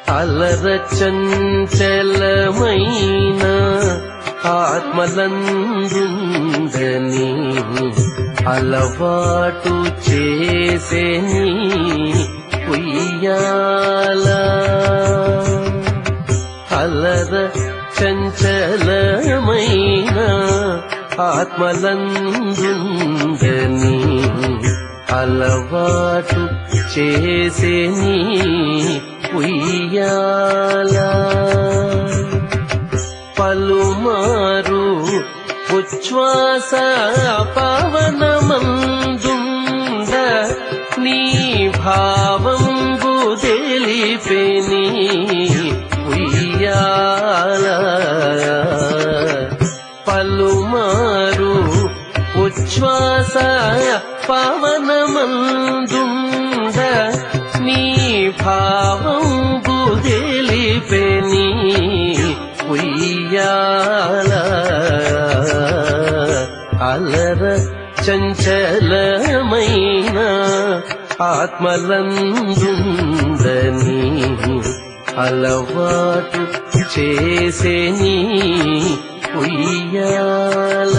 అలర చంచలమైన ఆత్మలందుందని అలవాటు చేసేని ఉయ్యాల అలర చంచలమైన ఆత్మలందుందని అలవాటు చేసేని ఉయ్యాల పలుమారు ఉచ్ఛ్వాస పవనమందుండ నీ భావంబు తెలిపెని ఉయ్యాల పలుమారు ఉచ్ఛ్వాస పవనమందుండ నీ భావంబు తెలిపెని ఉయ్యాల అలర చంచలమైన ఆత్మలందుందని అలవాటు చేసేని ఉయ్యాల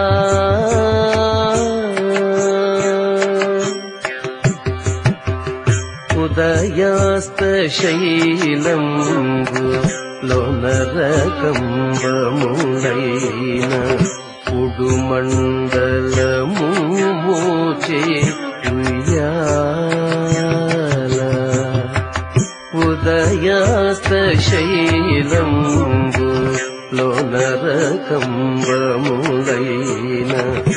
ఉదయాస్త శైలంబు లోనరకంబములైన ఉడుమండలము మోచే ఉయ్యాల ఉదయాస్త శైలంబు లోనరకంబములైన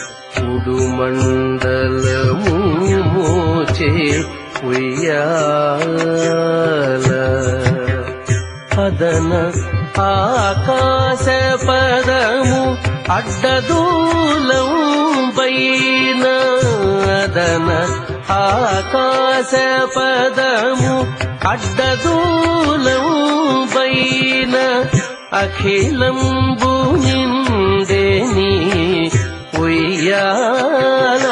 ఉడుమండలము మోచే ఉయ్యాల పదన ఆకాశ పదము అడ్డదూలం పైన అదన ఆకాశ పదము అడ్డదూలం పైన అఖిలంబు నిండేని ఉయ్యాల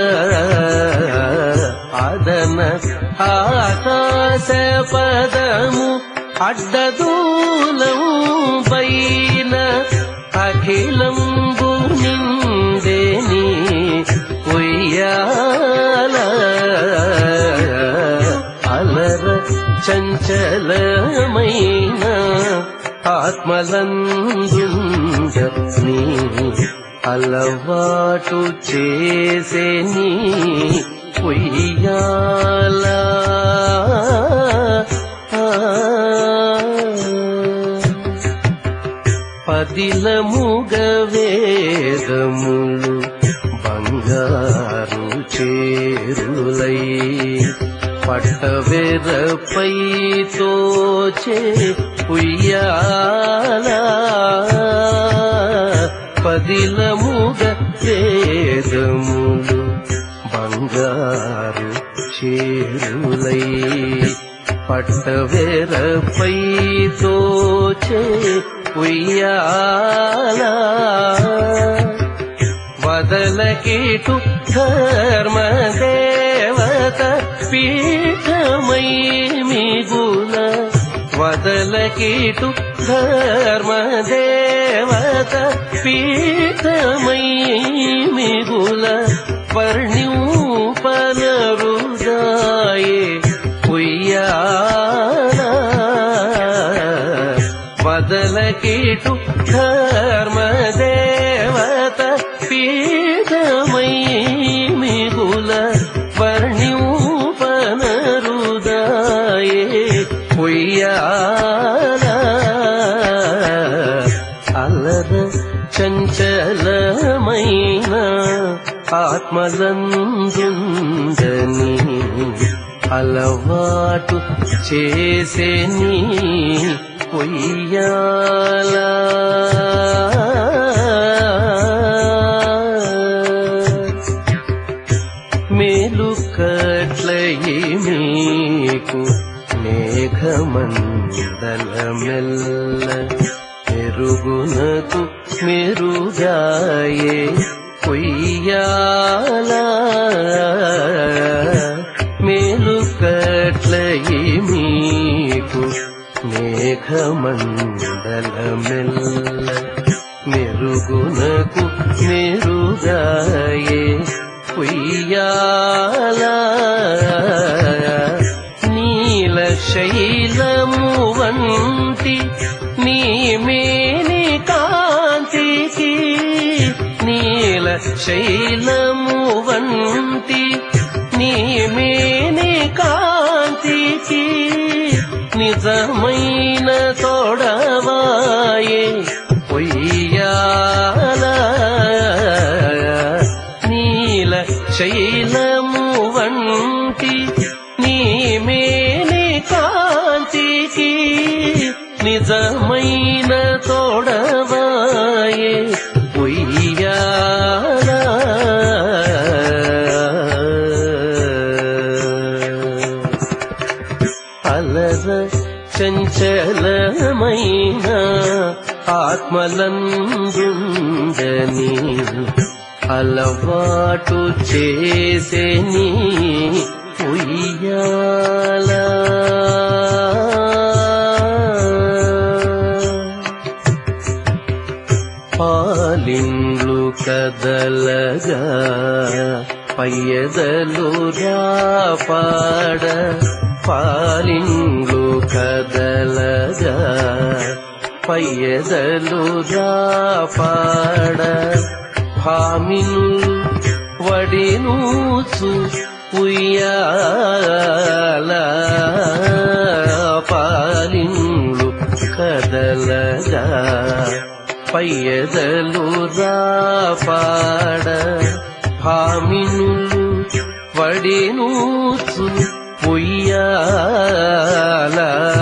అదన ఆకాశ పదము అడ్డదూలం పైన అఖిలంబు నిండేని ఉయ్యాల అలర చంచలమైన ఆత్మలందుండని అలవాటు చేసేని ఉయ్యాల పదిలముగ వేదములు బంగారు చేరులై పట్టవెరపై తోచే ఉయ్యాల పదిలముగ వేదములు బంగారు చేరులై పట్టవెరపై తోచే ఉయ్యాల వదలకిటు ధర్మదేవత పీఠమై మిగుల వదలకిటు ధర్మదేవత పీఠమై మిగుల వర్ణ్యూపనరుదాయే ఉయ్యాల వదలకిటు ధర్మదేవత పీఠమై మిగుల వర్ణ్యూపనరుదాయే ఉయ్యాల అలర చంచలమైన ఆత్మలందుందని అలవాటు చేసేని పొయ్యాల మేలు కట్లయి మీకు మేఘమండలమెల్ల మెరుగునకు మెరుగాయే పొయ్యాల మేలు కట్లయి మీకు మేఘమండలమెల్ల మెరుగునకు మెరుగాయే ఉయ్యాల నీల శైలము వంటి నీ మేని కాంతికి నీల శైలము వంటి నీ మేని కాంతికి నిజమైన తోడవాయే పొయ్యాల నీల శైలము వంటి నీ మేని కాంతికి నిజమైన తోడవాయే ఉయ్యాల అలర చంచలమైన ఆత్మలందుండని అలవాటు చేసేని ఉయ్యాల పాలిండ్లు కదలగా పయ్యదలు రాపాడ పాలిండ్లు కదలగా పయ్యదలు రాపాడ భామిను వడినూచు ఉయ్యాల పాలిండ్లు కదలగా పయ్యదలు రాపాడ భామినులు వడినూచు ఉయ్యాల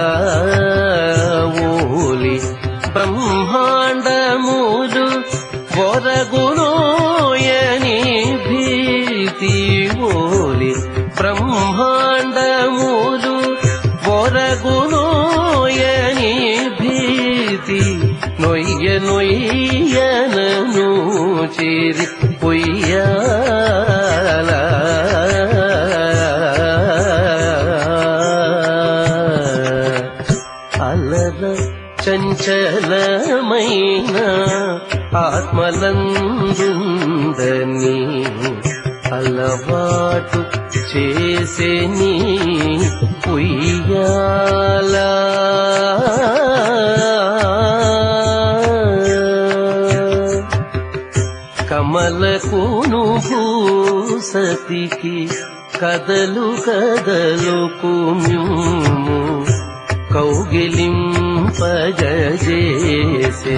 ఓలి బ్రహ్మాండములు వరగునోయని భీతి ఓలి బ్రహ్మాండములు వరగునోయని భీతి నొయ్య నొయ్యనను చేరి పొయ్యాల అలర చంచలమైన ఆత్మలందుందని అలవాటు చేసే నీ ఉయ్యాలా కమలకును భూసతికి కదలు కదలు కుమ్యూము కౌగిలింపజేసే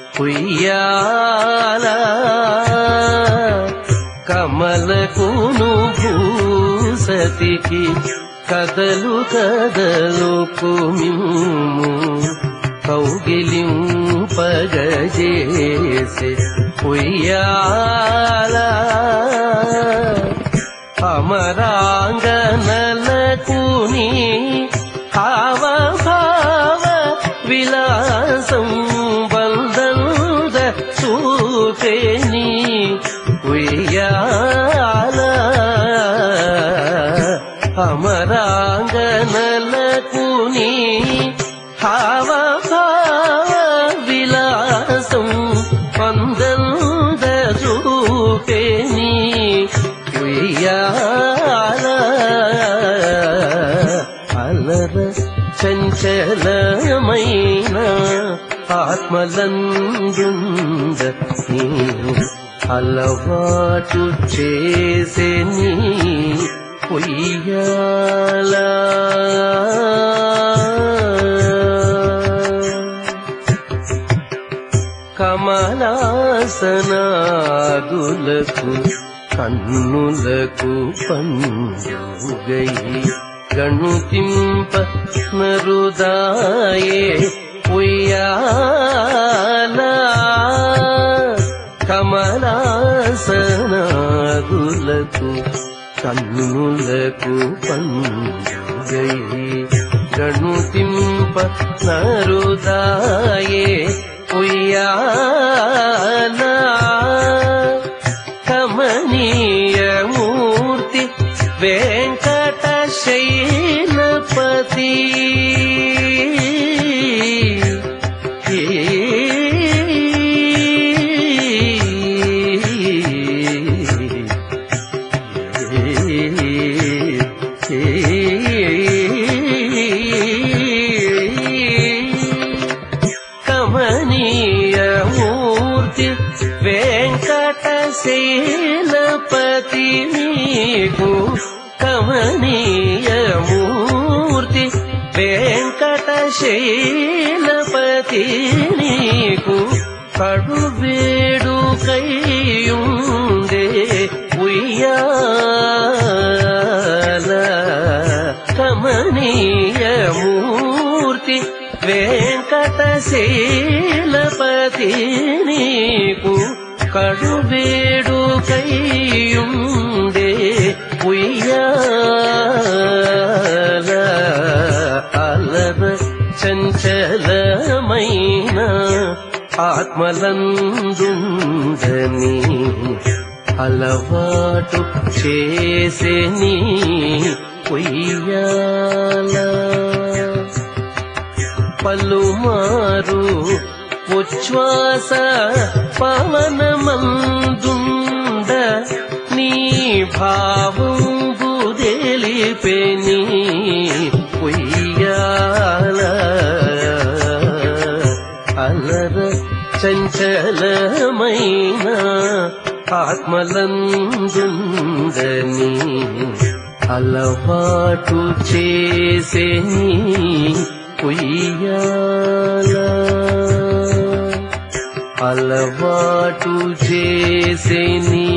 ఉయ్యాల కమలకును భూసతికి కదలు కదలు కుమ్యూము కౌగిలింపజేసే ఉయ్యాల అమరాంగనలకు నీ హావభావ విలాసం బంధంద చూపేని ఉయ్యాల అమరాంగనలకు నీ హావభావ విలాసం పందంద చూపేని ఉయ్యాల అలర చంచలమైన ఆత్మలందుంద నీవు అలవాటు చేసే నీ ఉయ్యాలా కమలాసనాదులకు కన్నులకు పండుగై గణుతింప నరుదాయే ఉయ్యాల కమలాసనాదులకు కన్నులకు పండుగై గణుతింప నరుదాయే ఉయ్యాల కమనీయమూర్తి వెంకట శైలపతి శైలపతి నీకు కడు వేడుకైయుండే ఉయ్యాల కమనీయమూర్తి వెంకటశైలపతి నీకు కడు వేడుకైయుండే ఉయ్యాల అలర చంచలమైన ఆత్మలందుందని అలవాటు చేసే నీ ఉయ్యాల పలుమారు ఉచ్ఛ్వాస పవనమందుండ నీ భావం బుదెలిపెని ఉయ్యాల అలర చంచలమైన ఆత్మలందుందని అలవాటు చేసే నీ ఉయ్యాల అలవాటు చేసే నీ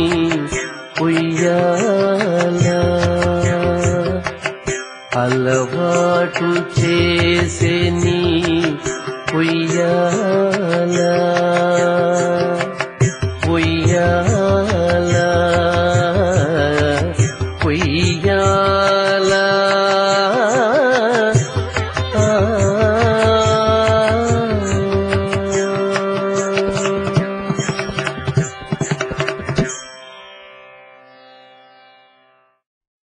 ఉయ్యాల అలవాటు చేసే నీ ఉయ్యాల ఉయ్యాల ఉయ్యాల